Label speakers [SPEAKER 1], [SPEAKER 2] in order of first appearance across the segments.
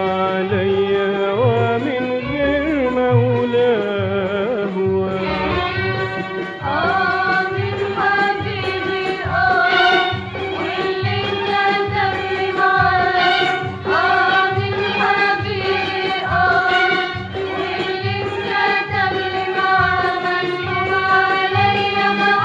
[SPEAKER 1] علي ومن غير مولاه
[SPEAKER 2] آه من حبيبي آه واللي كتب لي معاه آه من حبيبي آه واللي كتب لي معاه مكتوب عليا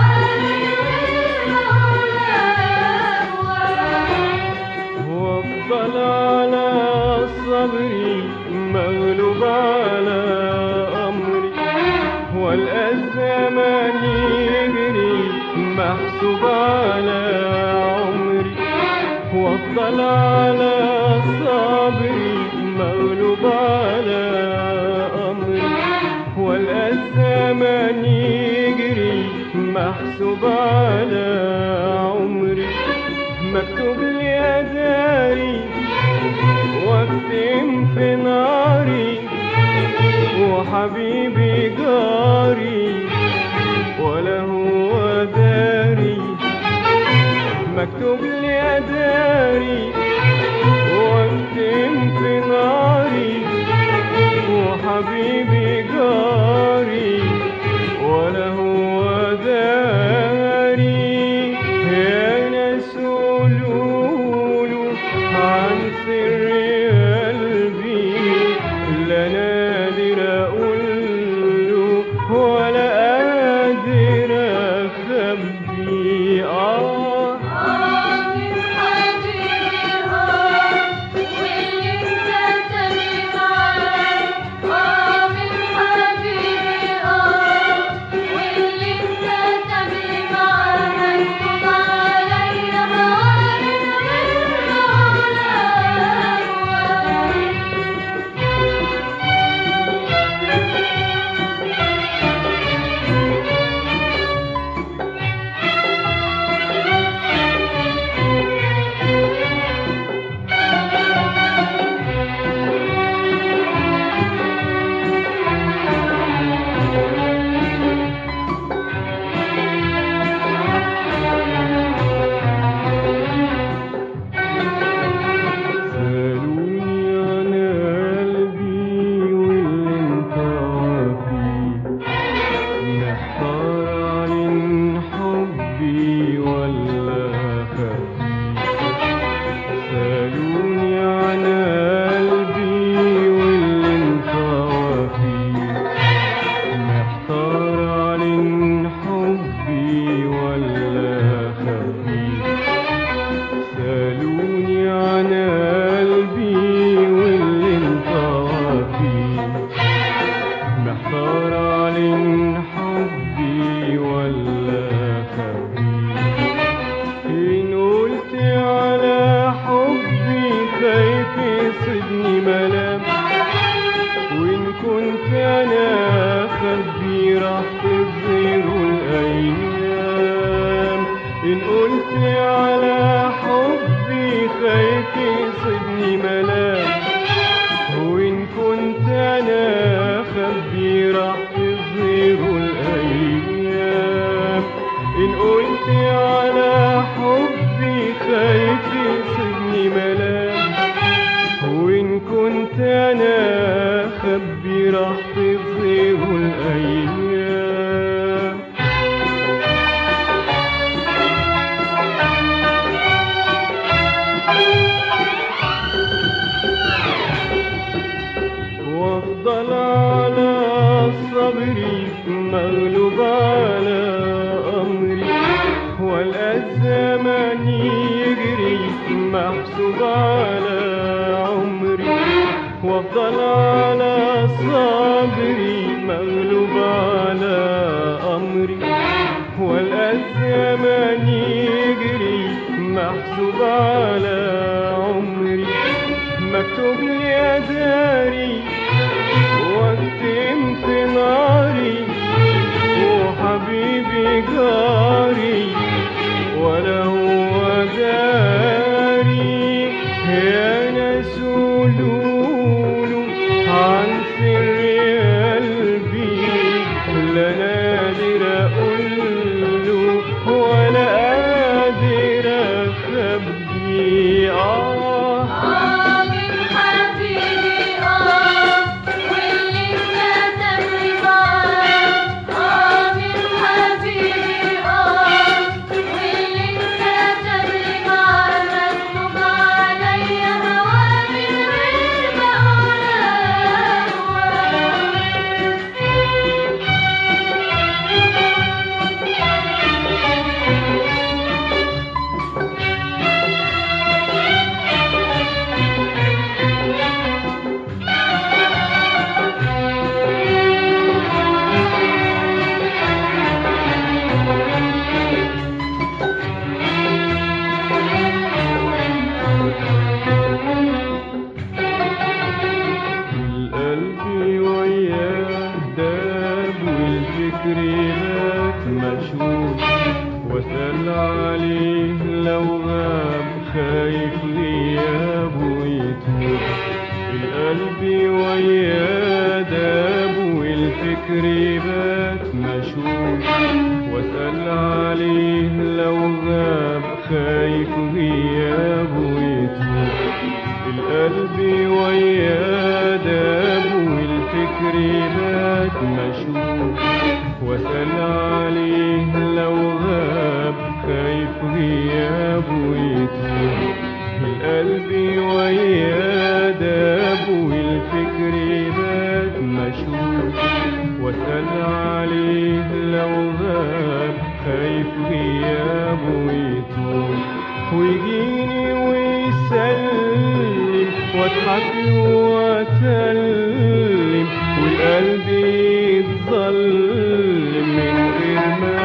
[SPEAKER 2] معاه
[SPEAKER 1] وافضل على صبري مغلوب على امري والقى الزمان يجري محسوب على عمري وافضل على صبري مغلوب على امري والقى الزمان يجري محسوب على عمري مكتوب لي أداري واكتم في ناري وحبيبي جاري ولا هو داري مكتوب لي أداري واكتم في ناري وحبيبي جاري ولا هو داري يا ناس قولوله عن سر قلبي لا نادر اقوله ولا قادر اخبي اه
[SPEAKER 2] آه من حبيبي آه واللي كتب لي معاه آه من حبيبي آه واللي كتب لي معاه مكتوب عليا
[SPEAKER 1] سألوني عن قلبي واللي انطوى فيه محتار عن حبي ولا خفي سألوني عن قلبي واللي انطوى فيه محتار عن حبي ولا خفي سألوني عن قلبي واللي انطوى فيه محتار عن حبي ولا خفي إن قلت على حبي خايف يصيبني ملام وإن كنت أنا خبي راح تظهر الأيام إن قلت على حبي خايف يصيبني ملام وإن كنت أنا خبي راح تظهر الأيام إن قلت على حبي خايف يصيبني ملام وإن كنت أنا خبي راح تظهر الأيام وافضل على صبري مغلوب على امري والقى الزمان يجري محسوب على عمري وافضل على صبري مغلوب على امري والقى الزمان يجري محسوب على عمري مكتوب لي أداري واكتم في ناري وحبيبي جاري ولا هو داري يا ناس قولوله عن سر قلبي لا نادر اقوله ولا قادر اخبي اه
[SPEAKER 2] آه من حبيبي
[SPEAKER 1] قلبي ويا داب والفكر بات مشغول واسأل عليه لو غاب خايف غيابه يطول القلب ويا داب والفكر بات مشغول واسأل عليه لو غاب خايف غيابه يطول القلب ويا داب والفكر بات مشغول واسأل عليه لو غاب خايف غيابه يطول ويجيني ويسلم واضحك له واسلم والقلب يتظلم من غير ما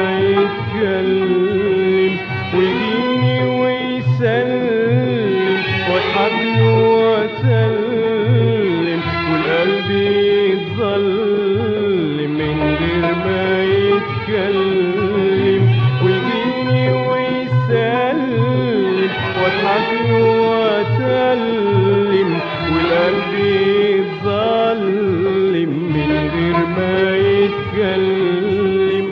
[SPEAKER 1] يتكلم ويجيني ويسلم واضحك له واسلم والقلب يتظلم من غير ما يتكلم ويجيني ويسلم واضحك له واسلم والقلب يتظلم من غير ما يتكلم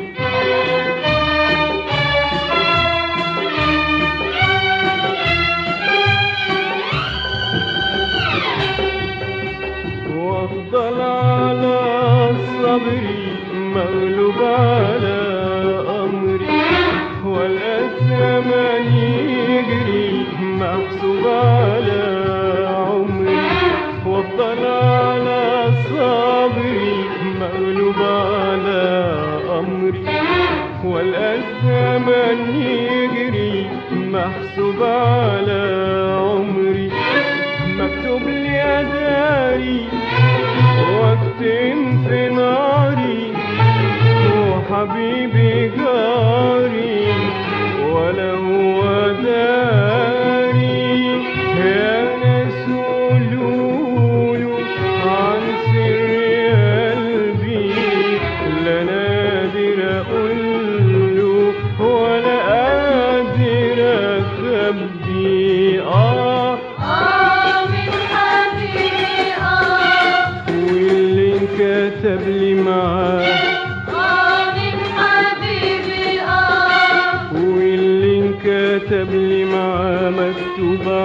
[SPEAKER 1] وافضل على صبري مغلوب على امري والازمان يجري محسوب على عمري وافضل على صبري مغلوب على امري والازمان يجري محسوب على عمري مكتوب لي اداري واكتم في ناري وحبيبي جاري ولا هو داري يا ناس قولوله عن سر قلبي لا نادر اقوله ولا قادر اخبي اه
[SPEAKER 2] آه من حبيبي آه
[SPEAKER 1] واللي انكتب لي معاه
[SPEAKER 2] آه من حبيبي آه
[SPEAKER 1] واللي انكتب لي معاه مكتوب